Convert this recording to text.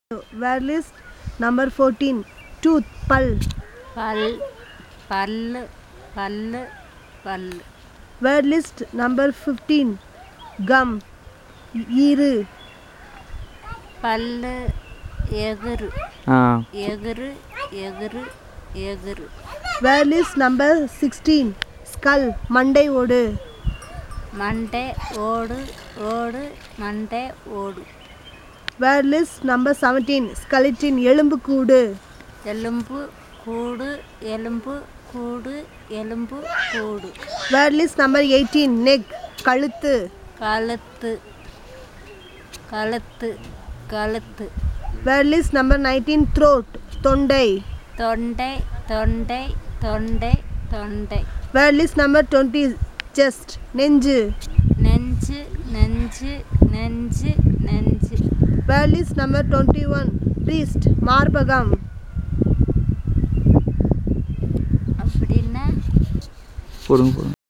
வேர் list number fourteen tooth பல் பல் பல்லு பல்லு பல்லு word list number fifteen gum ஈரு பல்லு எகுரு ஆ எகுரு எகுரு எகுரு word list number sixteen skull மண்டை ஓடு மண்டை ஓடு ஓடு மண்டை ஓடு word list number seventeen skeleton எலும்பு கூடு எலும்பு கூடு எலும்பு கூடு எலும்பு கூடு word list number eighteen neck கழுத்து கழுத்து கழுத்து கழுத்து word list number nineteen throat தொண்டை தொண்டை தொண்டை தொண்டை தொண்டை word list number twenty chest நெஞ்சு நெஞ்சு நெஞ்சு நெஞ்சு நெஞ்சு word list number twenty one breast மார்பகம் அப்படின்னா போடுங்க போடுங்க